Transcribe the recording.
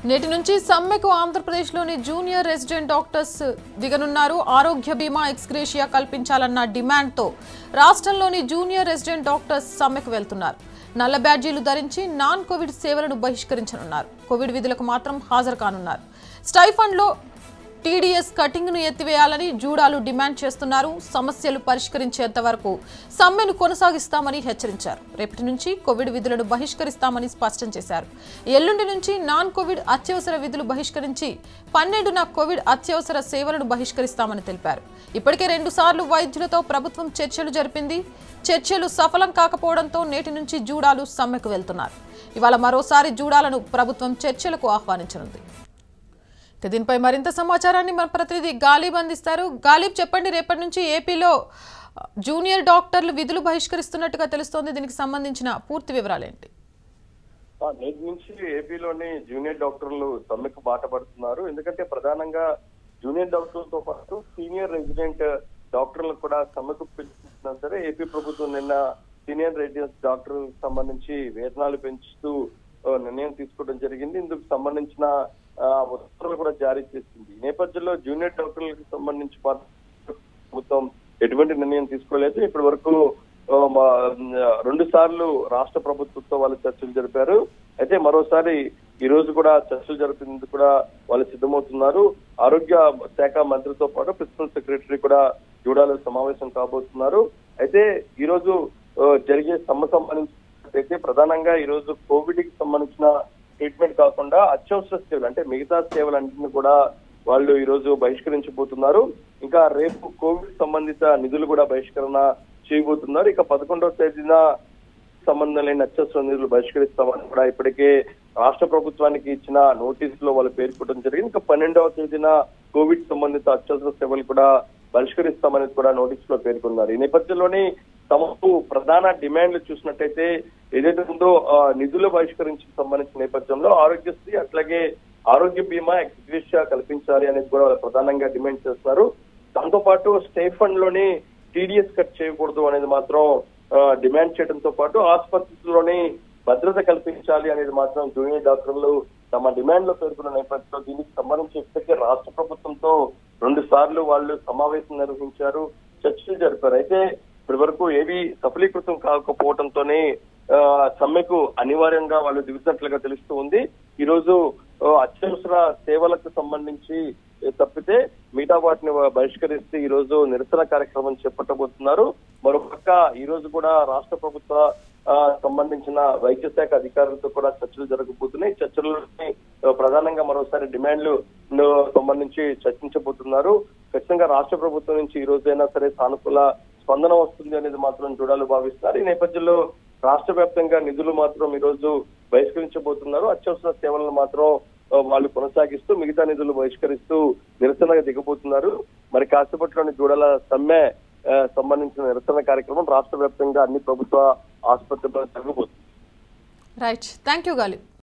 నేటి నుంచి సమ్మెకు ఆంధ్రప్రదేశ్లోని జూనియర్ రెసిడెంట్ డాక్టర్స్ దిగనున్నారు ఆరోగ్య బీమా ఎక్స్గ్రేషియా కల్పించాలన్న డిమాండ్తో రాష్ట్రంలోని జూనియర్ రెసిడెంట్ డాక్టర్స్ సమ్మెకు వెళ్తున్నారు నల్ల బ్యాడ్జీలు ధరించి నాన్ కోవిడ్ సేవలను బహిష్కరించనున్నారు కోవిడ్ విధులకు మాత్రం హాజరు కానున్నారు స్టైఫండ్లో టీడీఎస్ కటింగ్ను ఎత్తివేయాలని జూడాలు డిమాండ్ చేస్తున్నారు సమస్యలు పరిష్కరించేంత వరకు సమ్మెను కొనసాగిస్తామని హెచ్చరించారు రేపటి నుంచి కోవిడ్ విధులను బహిష్కరిస్తామని స్పష్టం చేశారు ఎల్లుండి నుంచి నాన్ కోవిడ్ అత్యవసర విధులు బహిష్కరించి పన్నెండున కోవిడ్ అత్యవసర సేవలను బహిష్కరిస్తామని తెలిపారు ఇప్పటికే రెండుసార్లు వైద్యులతో ప్రభుత్వం చర్చలు జరిపింది చర్చలు సఫలం కాకపోవడంతో నేటి నుంచి జూడాలు సమ్మెకు వెళ్తున్నారు ఇవాళ మరోసారి జూడాలను ప్రభుత్వం చర్చలకు ఆహ్వానించనుంది ఇక దీనిపై మరింత సమాచారాన్ని మన ప్రతినిధి గాలిబ్ అందిస్తారు గాలిబ్ చెప్పండి రేపటి నుంచి ఏపీలో ఆ, జూనియర్ డాక్టర్లు విధులు బహిష్కరిస్తున్నట్టుగా తెలుస్తోంది దీనికి సంబంధించిన పూర్తి వివరాలు ఏంటి ఆ, నేటి నుంచి ఏపీలోని జూనియర్ డాక్టర్లు సమ్మెకు బాట పడుతున్నారు ఎందుకంటే ప్రధానంగా జూనియర్ డాక్టర్లతో పాటు సీనియర్ రెసిడెంట్ డాక్టర్లకు కూడా సమ్మెకు పిలుస్తున్నా సరే ఏపీ ప్రభుత్వం నిన్న సీనియర్ రెసిడెంట్ డాక్టర్ సంబంధించి వేతనాలు పెంచుతూ ఆ, నిర్ణయం తీసుకోవడం జరిగింది ఇందుకు సంబంధించిన ఆ, ఉత్తర్వులు కూడా జారీ చేసింది ఈ నేపథ్యంలో జూనియర్ డాక్టర్లకు సంబంధించి మాత్రం ప్రభుత్వం ఎటువంటి నిర్ణయం తీసుకోలేదు ఇప్పటి వరకు ఆ, మా, రెండు సార్లు రాష్ట్ర ప్రభుత్వంతో వాళ్ళు చర్చలు జరిపారు అయితే మరోసారి ఈ రోజు కూడా చర్చలు జరిపేందుకు కూడా వాళ్ళు సిద్ధమవుతున్నారు ఆరోగ్య శాఖ మంత్రితో పాటు ప్రిన్సిపల్ సెక్రటరీ కూడా జూడాలో సమావేశం కాబోతున్నారు అయితే ఈ రోజు ఆ, జరిగే సమ్మె సంబంధించి ప్రధానంగా ఈ రోజు కోవిడ్ కి సంబంధించిన ట్రీట్మెంట్ కాకుండా అత్యవసర సేవలు అంటే మిగతా సేవలన్నింటినీ కూడా వాళ్ళు ఈ రోజు బహిష్కరించబోతున్నారు ఇంకా రేపు కోవిడ్ సంబంధిత నిధులు కూడా బహిష్కరణ చేయబోతున్నారు ఇక పదకొండవ తేదీన సంబంధం లేని అత్యవసర నిధులు బహిష్కరిస్తామని కూడా ఇప్పటికే రాష్ట్ర ప్రభుత్వానికి ఇచ్చిన నోటీసులో వాళ్ళు పేర్కొనడం జరిగింది ఇంకా పన్నెండవ తేదీన కోవిడ్ సంబంధిత అత్యవసర సేవలు కూడా బహిష్కరిస్తామని కూడా నోటీస్ లో పేర్కొన్నారు ఈ నేపథ్యంలోని తమకు ప్రధాన డిమాండ్లు చూసినట్టయితే ఏదైతే ఉందో ఆ, నిధులు బహిష్కరించి సంబంధించిన నేపథ్యంలో ఆరోగ్యశ్రీ అట్లాగే ఆరోగ్య బీమా ఎక్స్గ్రేషియా కల్పించాలి అనేది కూడా వాళ్ళు ప్రధానంగా డిమాండ్ చేస్తున్నారు దాంతో పాటు స్టేట్ ఫండ్ లోని టీడీఎస్ కట్ చేయకూడదు అనేది మాత్రం ఆ, డిమాండ్ చేయడంతో పాటు ఆసుపత్రుల్లోని భద్రత కల్పించాలి అనేది మాత్రం జూనియర్ డాక్టర్లు తమ డిమాండ్ లో పేర్కొన్న నేపథ్యంలో దీనికి సంబంధించి ఇప్పటికే రాష్ట్ర ప్రభుత్వంతో రెండు సార్లు వాళ్ళు సమావేశం నిర్వహించారు చర్చలు జరిపారు అయితే ఇప్పటి వరకు ఏవి సఫలీకృతం కాకపోవడంతోనే ఆ, సమ్మెకు అనివార్యంగా వాళ్ళు దిగుతున్నట్లుగా తెలుస్తూ ఉంది ఈ రోజు ఆ, అత్యవసర సేవలకు సంబంధించి ఏ, తప్పితే మిగతా వాటిని బహిష్కరిస్తే ఈ రోజు నిరసన కార్యక్రమం చేపట్టబోతున్నారు మరోపక్క ఈ రోజు కూడా రాష్ట్ర ప్రభుత్వ ఆ, సంబంధించిన వైద్య శాఖ అధికారులతో కూడా చర్చలు జరగబోతున్నాయి చర్చల్లోని ఆ, ప్రధానంగా మరోసారి డిమాండ్లు ను సంబంధించి చర్చించబోతున్నారు ఖచ్చితంగా రాష్ట్ర ప్రభుత్వం నుంచి ఈ రోజైనా సరే సానుకూల స్పందన వస్తుంది అనేది మాత్రం చూడాలి భావిస్తున్నారు ఈ నేపథ్యంలో రాష్ట్ర వ్యాప్తంగా నిధులు మాత్రం ఈ రోజు బహిష్కరించబోతున్నారు అత్యవసర సేవలను మాత్రం ఆ, వాళ్ళు కొనసాగిస్తూ మిగతా నిధులు బహిష్కరిస్తూ నిరసనగా దిగబోతున్నారు మరి కాసేపట్లోని జూడాల సమ్మె ఆ, సంబంధించిన నిరసన కార్యక్రమం రాష్ట్ర వ్యాప్తంగా అన్ని ప్రభుత్వ ఆసుపత్రుల్లో జరగబోతుంది రైట్ థ్యాంక్ యూ గాలిబ్